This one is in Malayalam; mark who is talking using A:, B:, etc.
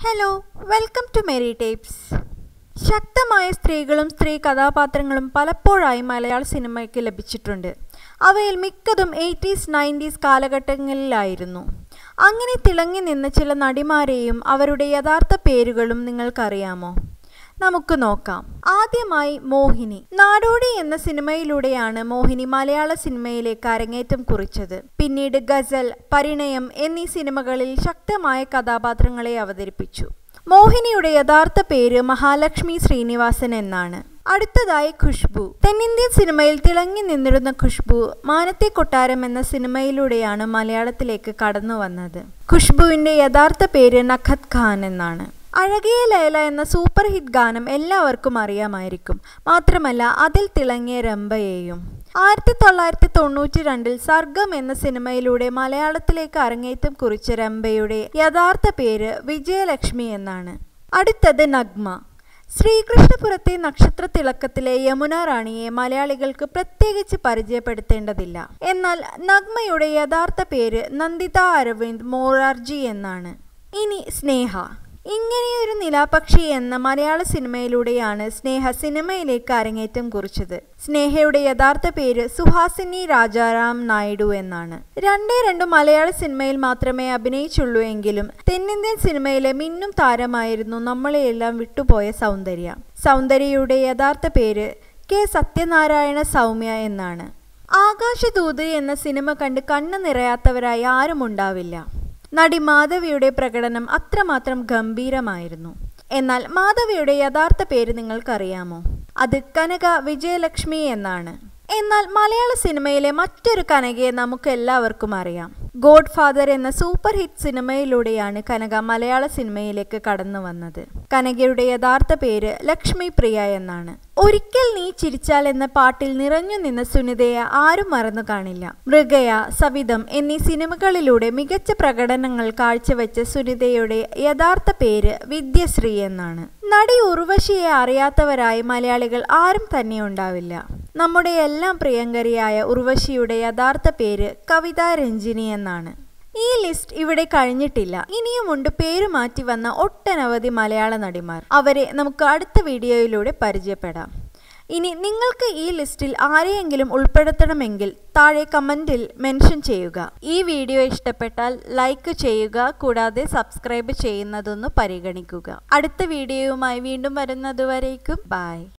A: hello welcome to merry tapes ശക്തമായ സ്ത്രീകളും സ്ത്രീ കഥാപാത്രങ്ങളും പലപ്പോഴായി മലയാള സിനിമയ്ക്ക് ലഭിച്ചിട്ടുണ്ട് അവയിൽ മിക്കതും എയ്റ്റീസ് നയൻറ്റീസ് കാലഘട്ടങ്ങളിലായിരുന്നു അങ്ങനെ തിളങ്ങി നിന്ന ചില നടിമാരെയും അവരുടെ യഥാർത്ഥ പേരുകളും നിങ്ങൾക്കറിയാമോ നമുക്ക് നോക്കാം ആദ്യമായി മോഹിനി നാടോടി എന്ന സിനിമയിലൂടെയാണ് മോഹിനി മലയാള സിനിമയിലേക്ക് അരങ്ങേറ്റം കുറിച്ചത് പിന്നീട് ഗസൽ പരിണയം എന്നീ സിനിമകളിൽ ശക്തമായ കഥാപാത്രങ്ങളെ അവതരിപ്പിച്ചു മോഹിനിയുടെ യഥാർത്ഥ പേര് മഹാലക്ഷ്മി ശ്രീനിവാസൻ എന്നാണ് അടുത്തതായി ഖുഷ്ബു തെന്നിന്ത്യൻ സിനിമയിൽ തിളങ്ങി നിന്നിരുന്ന ഖുഷ്ബു മാനത്തെ കൊട്ടാരം എന്ന സിനിമയിലൂടെയാണ് മലയാളത്തിലേക്ക് കടന്നു വന്നത് ഖുഷ്ബുവിന്റെ യഥാർത്ഥ പേര് നഖത് ഖാൻ എന്നാണ് അഴകിയ ലൈല എന്ന സൂപ്പർ ഹിറ്റ് ഗാനം എല്ലാവർക്കും അറിയാമായിരിക്കും മാത്രമല്ല അതിൽ തിളങ്ങിയ രംഭയെയും ആയിരത്തി തൊള്ളായിരത്തി തൊണ്ണൂറ്റി രണ്ടിൽ സർഗം എന്ന സിനിമയിലൂടെ മലയാളത്തിലേക്ക് അരങ്ങേറ്റം കുറിച്ച രംഭയുടെ യഥാർത്ഥ പേര് വിജയലക്ഷ്മി എന്നാണ് അടുത്തത് നഗ്മ ശ്രീകൃഷ്ണപുരത്തെ നക്ഷത്ര തിളക്കത്തിലെ യമുന റാണിയെ മലയാളികൾക്ക് പ്രത്യേകിച്ച് പരിചയപ്പെടുത്തേണ്ടതില്ല എന്നാൽ നഗ്മയുടെ യഥാർത്ഥ പേര് നന്ദിത അരവിന്ദ് മോറാർജി എന്നാണ് ഇനി സ്നേഹ ഇങ്ങനെയൊരു നിലാപക്ഷി എന്ന മലയാള സിനിമയിലൂടെയാണ് സ്നേഹ സിനിമയിലേക്ക് അരങ്ങേറ്റം കുറിച്ചത് സ്നേഹയുടെ യഥാർത്ഥ പേര് സുഹാസിനി രാജാറാം നായിഡു എന്നാണ് രണ്ടേ രണ്ട് മലയാള സിനിമയിൽ മാത്രമേ അഭിനയിച്ചുള്ളൂ എങ്കിലും തെന്നിന്ത്യൻ സിനിമയിലെ മിന്നും താരമായിരുന്നു നമ്മളെയെല്ലാം വിട്ടുപോയ സൗന്ദര്യ സൗന്ദര്യയുടെ യഥാർത്ഥ പേര് കെ സത്യനാരായണ സൗമ്യ എന്നാണ് ആകാശദൂത് എന്ന സിനിമ കണ്ട് കണ്ണു നിറയാത്തവരായി ആരും ഉണ്ടാവില്ല നടി മാധവിയുടെ പ്രകടനം അത്രമാത്രം ഗംഭീരമായിരുന്നു എന്നാൽ മാധവിയുടെ യഥാർത്ഥ പേര് നിങ്ങൾക്കറിയാമോ അത് കനക വിജയലക്ഷ്മി എന്നാണ് എന്നാൽ മലയാള സിനിമയിലെ മറ്റൊരു കനകയെ നമുക്ക് എല്ലാവർക്കും അറിയാം ഗോഡ് ഫാദർ എന്ന സൂപ്പർ ഹിറ്റ് സിനിമയിലൂടെയാണ് കനക മലയാള സിനിമയിലേക്ക് കടന്നു വന്നത് കനകയുടെ യഥാർത്ഥ പേര് ലക്ഷ്മി പ്രിയ എന്നാണ് ഒരിക്കൽ നീ ചിരിച്ചാൽ എന്ന പാട്ടിൽ നിറഞ്ഞു നിന്ന സുനിതയെ ആരും മറന്നു കാണില്ല മൃഗയ സവിതം എന്നീ സിനിമകളിലൂടെ മികച്ച പ്രകടനങ്ങൾ കാഴ്ചവെച്ച സുനിതയുടെ യഥാർത്ഥ പേര് വിദ്യശ്രീ എന്നാണ് നടി ഉർവശിയെ അറിയാത്തവരായി മലയാളികൾ ആരും തന്നെ ഉണ്ടാവില്ല നമ്മുടെ എല്ലാം പ്രിയങ്കരിയായ ഉർവശിയുടെ യഥാർത്ഥ പേര് കവിത രഞ്ജിനി എന്നാണ് ഈ ലിസ്റ്റ് ഇവിടെ കഴിഞ്ഞിട്ടില്ല ഇനിയുമുണ്ട് പേര് മാറ്റി വന്ന ഒട്ടനവധി മലയാള നടിമാർ അവരെ നമുക്ക് അടുത്ത വീഡിയോയിലൂടെ പരിചയപ്പെടാം ഇനി നിങ്ങൾക്ക് ഈ ലിസ്റ്റിൽ ആരെയെങ്കിലും ഉൾപ്പെടുത്തണമെങ്കിൽ താഴെ കമൻറ്റിൽ മെൻഷൻ ചെയ്യുക ഈ വീഡിയോ ഇഷ്ടപ്പെട്ടാൽ ലൈക്ക് ചെയ്യുക കൂടാതെ സബ്സ്ക്രൈബ് ചെയ്യുന്നതൊന്ന് പരിഗണിക്കുക അടുത്ത വീഡിയോയുമായി വീണ്ടും വരുന്നതുവരേക്കും ബൈ